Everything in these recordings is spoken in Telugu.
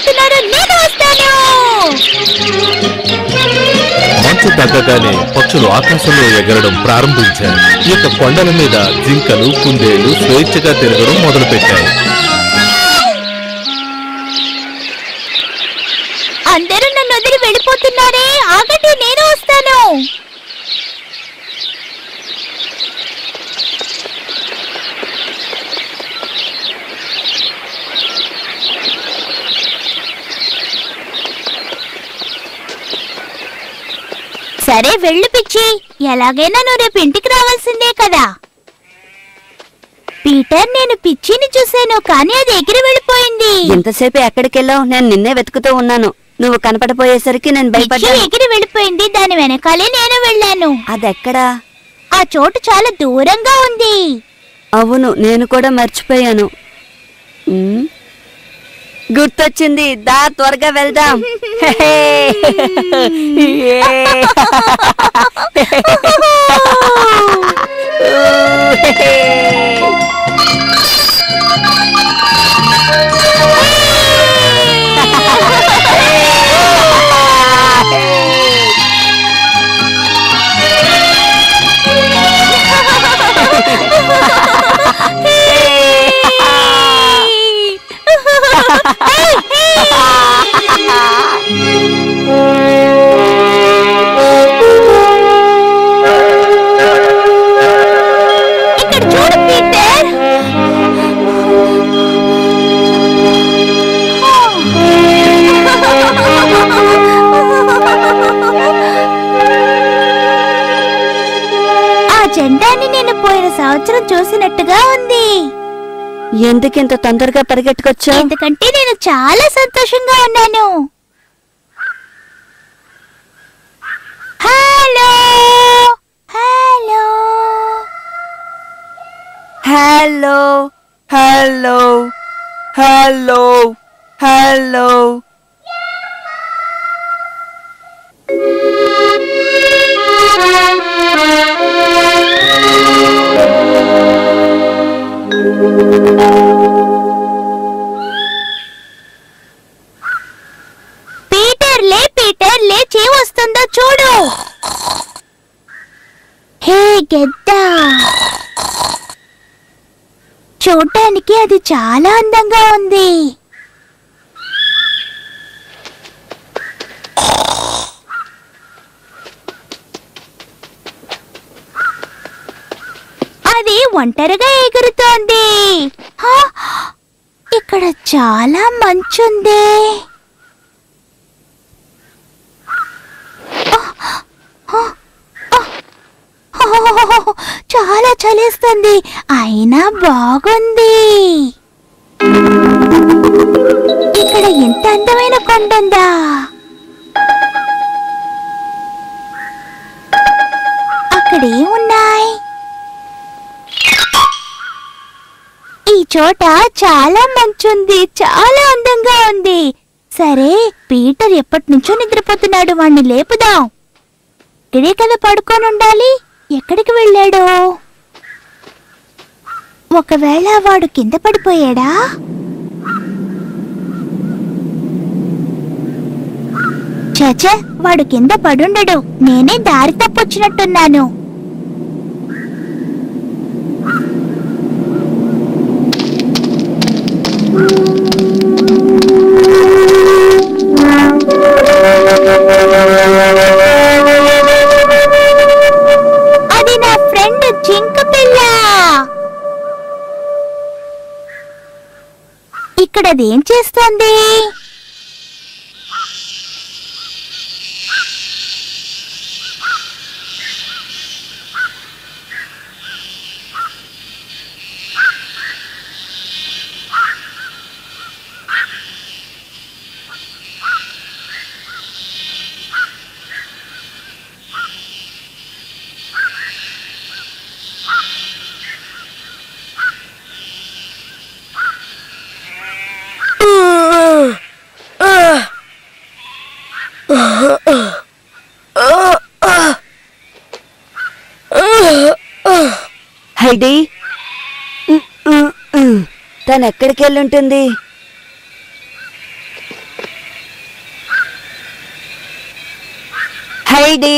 వెళ్ళిపోతున్నారు నేను వస్తాను మంచు తగ్గగానే పక్షులు ఆకాశంలో ఎగరడం ప్రారంభించాయి ఇక కొండల మీద జింకలు కుందేళ్లు స్వేచ్ఛగా తిరగడం మొదలుపెట్టాయి అందరూ నన్ను వదిలి వెళ్ళిపోతున్నారే ఆగండి నేను వస్తాను సరే వెళ్ళు పిచ్చి ఎలాగైనా నువ్వు రేపు ఇంటికి రావాల్సిందే కదా పీటర్ నేను పిచ్చిని చూశాను కానీ అది ఎగిరి వెళ్ళిపోయింది ఎంతసేపు ఎక్కడికెళ్ళావు నేను నిన్నే వెతుకుతూ ఉన్నాను నువ్వు కనపడపోయేసరికి నేను పిచ్చి భయపడ్డాను ఎగిరి వెళ్ళిపోయింది దాని వెనకాలే నేను వెళ్ళాను అదెక్కడా ఆ చోటు చాలా దూరంగా ఉంది అవును నేను కూడా మర్చిపోయాను ఉమ్. గుర్తొచ్చింది దా త్వరగా వెళ్దాం హే. ఏ. హే. ఇక్కడ చూడు పీటర్ ఆ జెండాని నేను పోయిన సంవత్సరం చూసినట్టుగా ఉంది ఎందుకింత తొందరగా పరిగెట్టుకొచ్చావు ఎందుకంటే నేను చాలా సంతోషంగా ఉన్నాను hello hello hello hello hello hello Peter లే పీటర్ లేచి వస్తుందో చూడు హే గెద్ద చూడటానికి అది చాలా అందంగా ఉంది అది ఒంటరిగా ఎగురుతోంది హా! ఇక్కడ చాలా మంచుంది చాలా చలిస్తుంది అయినా బాగుంది ఇక్కడ ఎంత అందమైన కొండుందా అక్కడేమున్నాయి ఈ చోట చాలా మంచుంది చాలా అందంగా ఉంది సరే పీటర్ ఎప్పటి నుంచో నిద్రపోతున్నాడు వాణ్ణి లేపుదాం ఇక్కడే కదా పడుకొని ఉండాలి ఎక్కడికి వెళ్ళాడు ఒకవేళ వాడు కింద పడిపోయాడా చచ వాడు కింద పడుండడు నేనే దారి తప్పొచ్చినట్టున్నాను అది నా ఫ్రెండ్ జింక పిల్ల ఇక్కడ అదేం చేస్తోంది హైడీ ఉమ్, ఉమ్, ఉమ్. తను ఎక్కడికి వెళ్ళుంటుంది హైడి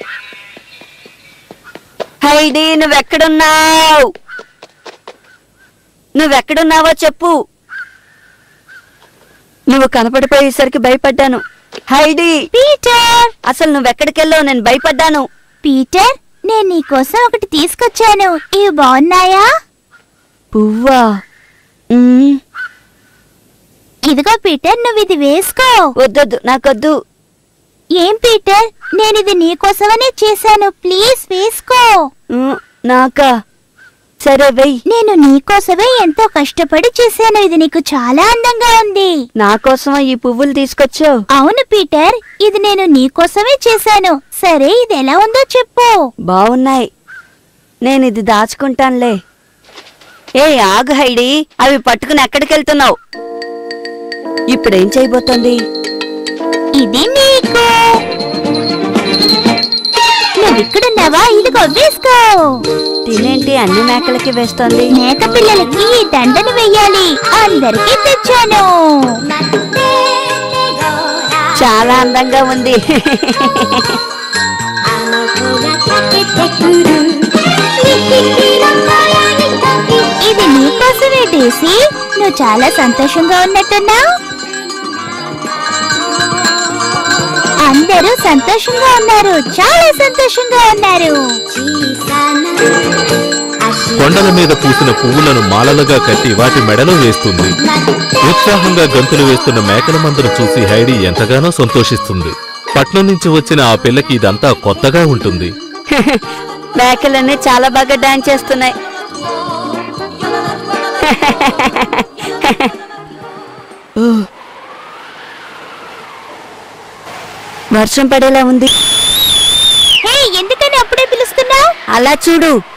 హైడి నువ్వెక్కడున్నావు నువ్వెక్కడున్నావో చెప్పు నువ్వు కనపడిపోయేసరికి భయపడ్డాను హైడి పీటర్ అసలు నువ్వెక్కడికెళ్ళావు నేను భయపడ్డాను పీటర్ నేను నీకోసం ఒకటి తీసుకొచ్చాను ఇవి బాగున్నాయా పువ్వా ఉమ్, ఇదిగో పీటర్ నువ్వు ఇది వేసుకో వద్దొద్దు నాకొద్దు ఏం పీటర్ నేను ఇది నీకోసమనే చేశాను ప్లీజ్ వేసుకో ఉమ్, నాకా సరే వెయ్యి నేను నీకోసమే ఎంతో కష్టపడి చేశాను ఇది నీకు చాలా అందంగా ఉంది నా కోసమా ఈ పువ్వులు తీసుకొచ్చావు అవును పీటర్ ఇది నేను నీకోసమే చేశాను సరే ఇది ఎలా ఉందో చెప్పు బాగున్నాయి నేను ఇది దాచుకుంటానులే ఏ ఆగు హైడి అవి పట్టుకుని ఎక్కడికి వెళ్తున్నావు ఇప్పుడేం చేయబోతోంది ఇది నీకు నువ్వు ఇక్కడున్నావా ఇదిగో వేసుకో తినేంటి అన్ని మేకలకి వేస్తోంది మేక పిల్లలకి ఈ దండను వెయ్యాలి అందరికీ తెచ్చాను చాలా అందంగా ఉంది ఇది నీకోసమే డేసి నువ్వు చాలా సంతోషంగా ఉన్నట్టున్నావు అందరూ సంతోషంగా ఉన్నారు చాలా సంతోషంగా ఉన్నారు కొండల మీద పూసిన పువ్వులను మాలలుగా కట్టి వాటి మెడలో వేస్తుంది ఉత్సాహంగా గంతులు వేస్తున్న మేకల మందను చూసి హైడి ఎంతగానో సంతోషిస్తుంది పట్నం నుంచి వచ్చిన ఆ పిల్లకి ఇదంతా కొత్తగా ఉంటుంది మేకలన్నీ చాలా బాగా డాన్స్ చేస్తున్నాయి ఓ. వర్షం పడేలా ఉంది హే ఎందుకని అప్పుడే పిలుస్తున్నావు అలా చూడు